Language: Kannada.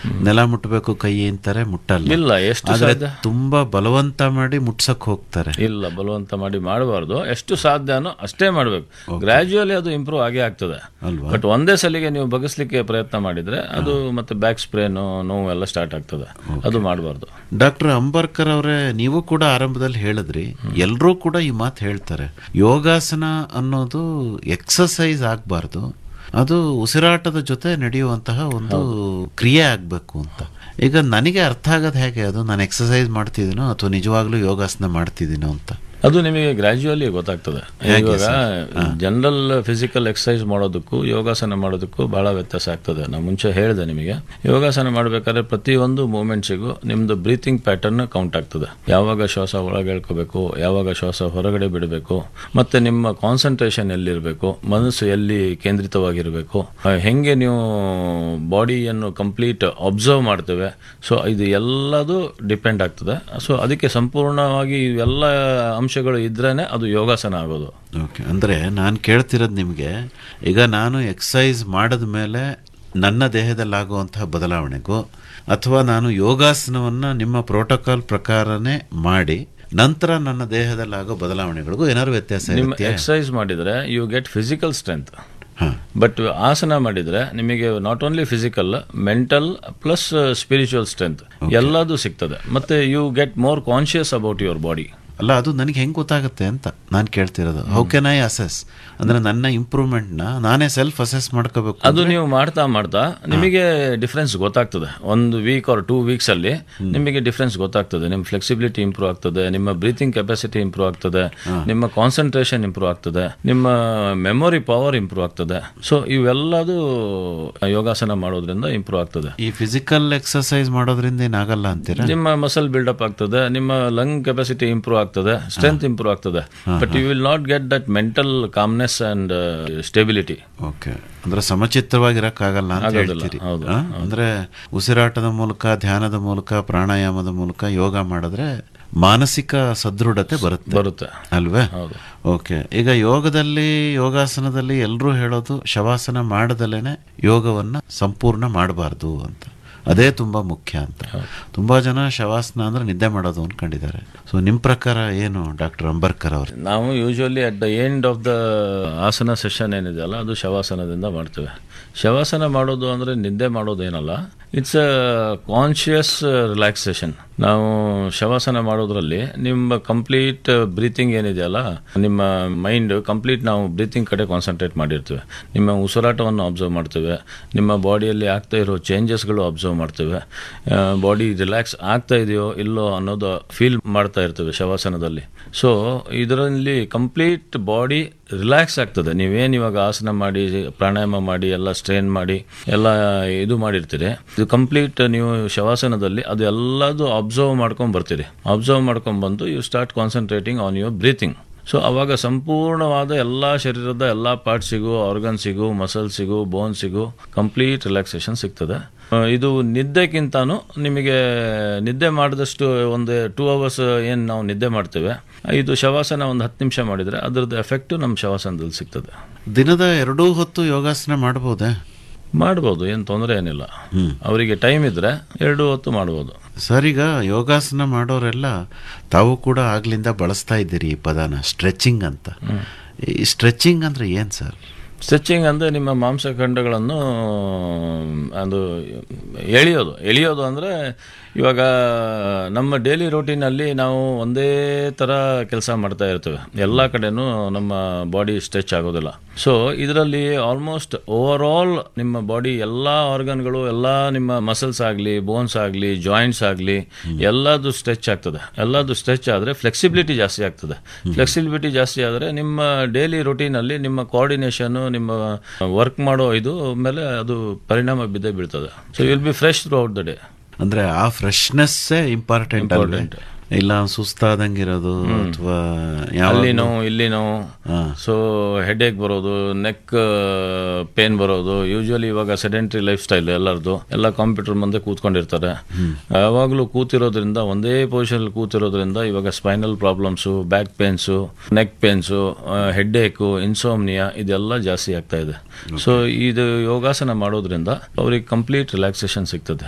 ನೆಲ ಮುಟ್ಟಬೇಕು ಕೈ ಅಂತಾರೆ ಮುಟ್ಟಲ್ಲ ಇಲ್ಲ ಎಷ್ಟು ಆದ್ರೆ ಸಾಧ್ಯ ತುಂಬಾ ಬಲವಂತ ಮಾಡಿ ಮುಟ್ಸಕ್ ಹೋಗ್ತಾರೆ ಇಲ್ಲ ಬಲವಂತ ಮಾಡಿ ಮಾಡಬಾರ್ದು ಎಷ್ಟು ಸಾಧ್ಯನೋ ಅಷ್ಟೇ ಮಾಡಬೇಕು ಗ್ರಾಜುಯಲಿ ಅದು ಇಂಪ್ರೂವ್ ಆಗೇ ಆಗ್ತದೆ ಅಲ್ವಾ ಬಟ್ ಒಂದೇ ಸಲಿಗೆ ನೀವು ಬಗ್ಗಿಸ್ಲಿಕ್ಕೆ ಪ್ರಯತ್ನ ಮಾಡಿದ್ರೆ ಅದು ಮತ್ತೆ ಬ್ಯಾಕ್ ಸ್ಪ್ರೇನು ನೋವು ಎಲ್ಲ ಸ್ಟಾರ್ಟ್ ಆಗ್ತದೆ ಅದು ಮಾಡಬಾರ್ದು ಡಾಕ್ಟರ್ ಅಂಬರ್ಕರ್ ಅವರೇ ನೀವು ಕೂಡ ಆರಂಭದಲ್ಲಿ ಹೇಳಿದ್ರಿ ಎಲ್ಲರೂ ಕೂಡ ಈ ಮಾತು ಹೇಳ್ತಾರೆ ಯೋಗಾಸನ ಅನ್ನೋದು ಎಕ್ಸಸೈಸ್ ಆಗಬಾರ್ದು ಅದು ಉಸಿರಾಟದ ಜೊತೆ ನಡೆಯುವಂತಹ ಒಂದು ಕ್ರಿಯೆ ಆಗಬೇಕು ಅಂತ ಈಗ ನನಗೆ ಅರ್ಥ ಆಗೋದು ಹೇಗೆ ಅದು ನಾನು ಎಕ್ಸಸೈಸ್ ಮಾಡ್ತಿದ್ದೀನೋ ಅಥವಾ ನಿಜವಾಗ್ಲೂ ಯೋಗಾಸನ ಮಾಡ್ತಿದ್ದೀನೋ ಅಂತ ಅದು ನಿಮಗೆ ಗ್ರಾಜುಯಲಿ ಗೊತ್ತಾಗ್ತದೆ ಇವಾಗ ಜನರಲ್ ಫಿಸಿಕಲ್ ಎಕ್ಸಸೈಸ್ ಮಾಡೋದಕ್ಕೂ ಯೋಗಾಸನ ಮಾಡೋದಕ್ಕೂ ಬಹಳ ವ್ಯತ್ಯಾಸ ಆಗ್ತದೆ ನಾನು ಮುಂಚೆ ಹೇಳಿದೆ ನಿಮಗೆ ಯೋಗಾಸನ ಮಾಡಬೇಕಾದ್ರೆ ಪ್ರತಿಯೊಂದು ಮೂಮೆಂಟ್ಸಿಗೂ ನಿಮ್ದು ಬ್ರೀತಿಂಗ್ ಪ್ಯಾಟರ್ನ್ ಕೌಂಟ್ ಆಗ್ತದೆ ಯಾವಾಗ ಶ್ವಾಸ ಒಳಗೆ ಎಳ್ಕೋಬೇಕು ಯಾವಾಗ ಶ್ವಾಸ ಹೊರಗಡೆ ಬಿಡಬೇಕು ಮತ್ತೆ ನಿಮ್ಮ ಕಾನ್ಸಂಟ್ರೇಷನ್ ಎಲ್ಲಿರಬೇಕು ಮನಸ್ಸು ಎಲ್ಲಿ ಕೇಂದ್ರಿತವಾಗಿರಬೇಕು ಆ, ಹೆಂಗೆ ನೀವು ಬಾಡಿಯನ್ನು ಕಂಪ್ಲೀಟ್ ಅಬ್ಸರ್ವ್ ಮಾಡ್ತೇವೆ ಸೊ ಇದು ಎಲ್ಲದು ಡಿಪೆಂಡ್ ಆಗ್ತದೆ ಸೊ ಅದಕ್ಕೆ ಸಂಪೂರ್ಣವಾಗಿ ಇವೆಲ್ಲ ಅಂಶಗಳು ಇದ್ರೇನೆ ಅದು ಯೋಗಾಸನ ಆಗೋದು ಓಕೆ ಅಂದರೆ ನಾನು ಕೇಳ್ತಿರೋದು ನಿಮಗೆ ಈಗ ನಾನು ಎಕ್ಸಸೈಸ್ ಮಾಡಿದ ಮೇಲೆ ನನ್ನ ದೇಹದಲ್ಲಾಗುವಂತಹ ಬದಲಾವಣೆಗೂ ಅಥವಾ ನಾನು ಯೋಗಾಸನವನ್ನು ನಿಮ್ಮ ಪ್ರೋಟೋಕಾಲ್ ಪ್ರಕಾರನೇ ಮಾಡಿ ನಂತರ ನನ್ನ ದೇಹದಲ್ಲಾಗೋ ಬದಲಾವಣೆಗಳಿಗೂ ಏನಾದ್ರು ವ್ಯತ್ಯಾಸ ನಿಮ್ಮ ಇರುತ್ತೆ ಎಕ್ಸಸೈಸ್ ಮಾಡಿದ್ರೆ ಯು ಗೆಟ್ ಫಿಸಿಕಲ್ ಸ್ಟ್ರೆಂತ್ ಹಾಂ ಬಟ್ ಆಸನ ಮಾಡಿದ್ರೆ ನಿಮಗೆ not only physical mental plus spiritual strength ಎಲ್ಲದೂ ಸಿಗ್ತದೆ ಮತ್ತೆ you get more conscious about your body ಅಲ್ಲ ಅದು ನನಗೆ ಹೆಂಗೆ ಗೊತ್ತಾಗುತ್ತೆ ಅಂತ ನಾನು ಕೇಳ್ತಿರೋದು ಹೌ ಕೆನ್ ಐ ಅಸೆಸ್ ಅಂದರೆ ನನ್ನ ಇಂಪ್ರೂವ್ಮೆಂಟ್ನ ನಾನೇ ಸೆಲ್ಫ್ ಅಸೆಸ್ ಮಾಡ್ಕೋಬೇಕು ಅದು ನೀವು ಮಾಡ್ತಾ ಮಾಡ್ತಾ ನಿಮಗೆ ಡಿಫ್ರೆನ್ಸ್ ಗೊತ್ತಾಗ್ತದೆ ಒಂದು ವೀಕ್ ಆರ್ ಟೂ ವೀಕ್ಸ್ ಅಲ್ಲಿ ನಿಮಗೆ ಡಿಫ್ರೆನ್ಸ್ ಗೊತ್ತಾಗ್ತದೆ ನಿಮ್ಮ ಫ್ಲೆಕ್ಸಿಬಿಲಿಟಿ ಇಂಪ್ರೂವ್ ಆಗ್ತದೆ ನಿಮ್ಮ ಬ್ರೀತಿಂಗ್ ಕೆಪಾಸಿಟಿ ಇಂಪ್ರೂವ್ ಆಗ್ತದೆ ನಿಮ್ಮ ಕಾನ್ಸಂಟ್ರೇಷನ್ ಇಂಪ್ರೂವ್ ಆಗ್ತದೆ ನಿಮ್ಮ ಮೆಮೊರಿ ಪವರ್ ಇಂಪ್ರೂವ್ ಆಗ್ತದೆ ಸೊ ಇವೆಲ್ಲದು ಯೋಗಾಸನ ಮಾಡೋದ್ರಿಂದ ಇಂಪ್ರೂವ್ ಆಗ್ತದೆ ಈ ಫಿಸಿಕಲ್ ಎಕ್ಸಸೈಸ್ ಮಾಡೋದ್ರಿಂದ ಏನಾಗಲ್ಲ ಅಂತೀರಾ ನಿಮ್ಮ ಮಸಲ್ ಬಿಲ್ಡಪ್ ಆಗ್ತದೆ ನಿಮ್ಮ ಲಂಗ್ ಕೆಪಾಸಿಟಿ ಇಂಪ್ರೂವ್ ಆಗ್ತದೆ ಸ್ಟ್ರೆಂತ್ ಇಂಪ್ರೂವ್ ಆಗ್ತದೆ but you will not get that mental calmness and stability okay ಅಂದ್ರೆ ಸಮಚಿತ್ರವಾಗಿರಕ್ಕಾಗಲ್ಲ ಅಂತ ಆಗೋದಿಲ್ಲ, ಹೇಳ್ತೀರಿ ಹೌದು, ಆ? ಅಂದ್ರೆ ಉಸಿರಾಟದ ಮೂಲಕ ಧ್ಯಾನದ ಮೂಲಕ ಪ್ರಾಣಾಯಾಮದ ಮೂಲಕ ಯೋಗ ಮಾಡಿದ್ರೆ ಮಾನಸಿಕ ಸದೃಢತೆ ಬರುತ್ತೆ ಬರುತ್ತೆ ಅಲ್ವೇ ಹೌದು ಓಕೆ ಈಗ ಯೋಗದಲ್ಲಿ ಯೋಗಾಸನದಲ್ಲಿ ಎಲ್ಲರೂ ಹೇಳೋದು ಶವಾಸನ ಮಾಡದಲೇನೆ ಯೋಗವನ್ನ ಸಂಪೂರ್ಣ ಮಾಡಬಾರ್ದು ಅಂತ ಅದೇ ತುಂಬಾ ಮುಖ್ಯ ಅಂತ ತುಂಬಾ ಜನ ಶವಾಸನ ಅಂದ್ರೆ ನಿದ್ದೆ ಮಾಡೋದು ಅನ್ಕೊಂಡಿದ್ದಾರೆ ಸೊ ನಿಮ್ ಪ್ರಕಾರ ಏನು ಡಾಕ್ಟರ್ ಅಂಬರ್ಕರ್ ಅವರು ನಾವು usually at the end of the ಆಸನ ಸೆಷನ್ ಏನಿದೆಯಲ್ಲ ಅದು ಶವಾಸನದಿಂದ ಮಾಡ್ತೇವೆ ಶವಾಸನ ಮಾಡೋದು ಅಂದರೆ ನಿದ್ದೆ ಮಾಡೋದೇನಲ್ಲ ಇಟ್ಸ್ ಅ ಕಾನ್ಷಿಯಸ್ ರಿಲ್ಯಾಕ್ಸೇಷನ್ ನಾವು ಶವಾಸನ ಮಾಡೋದ್ರಲ್ಲಿ ನಿಮ್ಮ ಕಂಪ್ಲೀಟ್ ಬ್ರೀತಿಂಗ್ ಏನಿದೆಯಲ್ಲ ನಿಮ್ಮ ಮೈಂಡ್ ಕಂಪ್ಲೀಟ್ ನಾವು ಬ್ರೀತಿಂಗ್ ಕಡೆ ಕಾನ್ಸಂಟ್ರೇಟ್ ಮಾಡಿರ್ತೀವಿ ನಿಮ್ಮ ಉಸಿರಾಟವನ್ನು ಅಬ್ಸರ್ವ್ ಮಾಡ್ತೇವೆ ನಿಮ್ಮ ಬಾಡಿಯಲ್ಲಿ ಆಗ್ತಾ ಇರೋ ಚೇಂಜಸ್ಗಳು ಅಬ್ಸರ್ವ್ ಮಾಡ್ತೇವೆ ಬಾಡಿ ರಿಲ್ಯಾಕ್ಸ್ ಆಗ್ತಾ ಇದೆಯೋ ಇಲ್ಲೋ ಅನ್ನೋದು ಫೀಲ್ ಮಾಡ್ತಾ ಇರ್ತೇವೆ ಶವಾಸನದಲ್ಲಿ ಸೊ ಇದರಲ್ಲಿ ಕಂಪ್ಲೀಟ್ ಬಾಡಿ ರಿಲ್ಯಾಕ್ಸ್ ಆಗ್ತದೆ ನೀವೇನು ಇವಾಗ ಆಸನ ಮಾಡಿ ಪ್ರಾಣಾಯಾಮ ಮಾಡಿ ಎಲ್ಲ ಸ್ಟ್ರೇನ್ ಮಾಡಿ ಎಲ್ಲ ಇದು ಮಾಡಿರ್ತೀರಿ ಇದು ಕಂಪ್ಲೀಟ್ ನೀವು ಶವಾಸನದಲ್ಲಿ ಅದು ಎಲ್ಲದು ಅಬ್ಸರ್ವ್ ಮಾಡ್ಕೊಂಡು ಬರ್ತೀರಿ ಅಬ್ಸರ್ವ್ ಮಾಡ್ಕೊಂಡು ಬಂದು you start concentrating on your breathing so ಅವಾಗ ಸಂಪೂರ್ಣವಾದ ಎಲ್ಲ ಶರೀರದ ಎಲ್ಲ ಪಾರ್ಟ್ಸಿಗೂ ಆರ್ಗನ್ಸಿಗೂ ಮಸಲ್ಸಿಗೂ ಬೋನ್ಸಿಗೂ ಕಂಪ್ಲೀಟ್ ರಿಲ್ಯಾಕ್ಸೇಷನ್ ಸಿಗ್ತದೆ ಆ, ಇದು ನಿದ್ದೆಗಿಂತಾನು ನಿಮಗೆ ನಿದ್ದೆ ಮಾಡಿದಷ್ಟು ಒಂದು ಟೂ ಅವರ್ಸ್ ಏನು ನಾವು ನಿದ್ದೆ ಮಾಡ್ತೇವೆ ಇದು ಶವಾಸನ ಒಂದು ಹತ್ತು ನಿಮಿಷ ಮಾಡಿದರೆ ಅದರದ್ದು ಎಫೆಕ್ಟು ನಮ್ಮ ಶವಾಸನದಲ್ಲಿ ಸಿಗ್ತದೆ ದಿನದ ಎರಡೂ ಹೊತ್ತು ಯೋಗಾಸನ ಮಾಡಬಹುದೇ ಮಾಡ್ಬೋದು ಏನು ತೊಂದರೆ ಏನಿಲ್ಲ ಅವರಿಗೆ ಟೈಮ್ ಇದ್ರೆ ಎರಡು ಹೊತ್ತು ಮಾಡ್ಬೋದು ಸರ್ ಈಗ ಯೋಗಾಸನ ಮಾಡೋರೆಲ್ಲ ತಾವು ಕೂಡ ಆಗ್ಲಿಂದ ಬಳಸ್ತಾ ಇದ್ದೀರಿ ಈ ಪದನ ಸ್ಟ್ರೆಚಿಂಗ್ ಅಂತ ಈ ಸ್ಟ್ರೆಚಿಂಗ್ ಅಂದ್ರೆ ಏನ್ ಸರ್ ಸ್ಟ್ರೆಚಿಂಗ್ ಅಂದರೆ ನಿಮ್ಮ ಮಾಂಸಖಂಡಗಳನ್ನು ಅದು ಎಳೆಯೋದು ಎಳೆಯೋದು ಅಂದರೆ ಇವಾಗ ನಮ್ಮ ಡೈಲಿ ರೂಟೀನಲ್ಲಿ ನಾವು ಒಂದೇ ಥರ ಕೆಲಸ ಮಾಡ್ತಾ ಇರ್ತೇವೆ ಎಲ್ಲ ಕಡೆನೂ ನಮ್ಮ ಬಾಡಿ ಸ್ಟ್ರೆಚ್ ಆಗೋದಿಲ್ಲ ಸೊ ಇದರಲ್ಲಿ ಆಲ್ಮೋಸ್ಟ್ ಓವರ್ ಆಲ್ ನಿಮ್ಮ ಬಾಡಿ ಎಲ್ಲ ಆರ್ಗನ್ಗಳು ಎಲ್ಲ ನಿಮ್ಮ ಮಸಲ್ಸ್ ಆಗಲಿ ಬೋನ್ಸ್ ಆಗಲಿ ಜಾಯಿಂಟ್ಸ್ ಆಗಲಿ ಎಲ್ಲದು ಸ್ಟ್ರೆಚ್ ಆಗ್ತದೆ ಎಲ್ಲದು ಸ್ಟ್ರೆಚ್ ಆದರೆ ಫ್ಲೆಕ್ಸಿಬಿಲಿಟಿ ಜಾಸ್ತಿ ಆಗ್ತದೆ ಫ್ಲೆಕ್ಸಿಬಿಲಿಟಿ ಜಾಸ್ತಿ ಆದರೆ ನಿಮ್ಮ ಡೈಲಿ ರೂಟೀನಲ್ಲಿ ನಿಮ್ಮ ಕೋಆರ್ಡಿನೇಷನ್ ನಿಮ್ಮ ವರ್ಕ್ ಮಾಡೋ ಇದು ಮೇಲೆ ಅದು ಪರಿಣಾಮ ಬಿದ್ದೇ ಬೀಳ್ತದೆ so will be fresh throughout the day ಅಂದ್ರೆ ಆ ಫ್ರೆಶ್ನೆಸ್ಸೇ ಇಂಪಾರ್ಟೆಂಟ್ ಅಲ್ವೇ Important. ಇಲ್ಲ ಸುಸ್ತಾದಂಗಿರೋದು ಅಥವಾ ಯಾವ ಅಲ್ಲಿ ನೋವು ಇಲ್ಲಿ ನೋವು ಹಾ. ಸೊ ಹೆಡೇಕ್ ಬರೋದು ನೆಕ್ ಪೇನ್ ಬರೋದು ಯೂಶುವಲಿ ಇವಾಗ ಸೆಡೆಂಟ್ರಿ ಲೈಫ್ ಸ್ಟೈಲ್ ಎಲ್ಲರದು ಎಲ್ಲ ಕಂಪ್ಯೂಟರ್ ಮುಂದೆ ಕೂತ್ಕೊಂಡಿರ್ತಾರೆ ಯಾವಾಗಲೂ ಕೂತಿರೋದ್ರಿಂದ ಒಂದೇ ಪೊಸಿಷನ್ ಕೂತಿರೋದ್ರಿಂದ ಇವಾಗ spinal problems back pains neck pains headache insomnia ಇದೆಲ್ಲ ಜಾಸ್ತಿ ಆಗ್ತಾ ಇದೆ ಸೊ ಇದು ಯೋಗಾಸನ ಮಾಡೋದ್ರಿಂದ ಅವ್ರಿಗೆ ಕಂಪ್ಲೀಟ್ ರಿಲ್ಯಾಕ್ಸೇಷನ್ ಸಿಗ್ತದೆ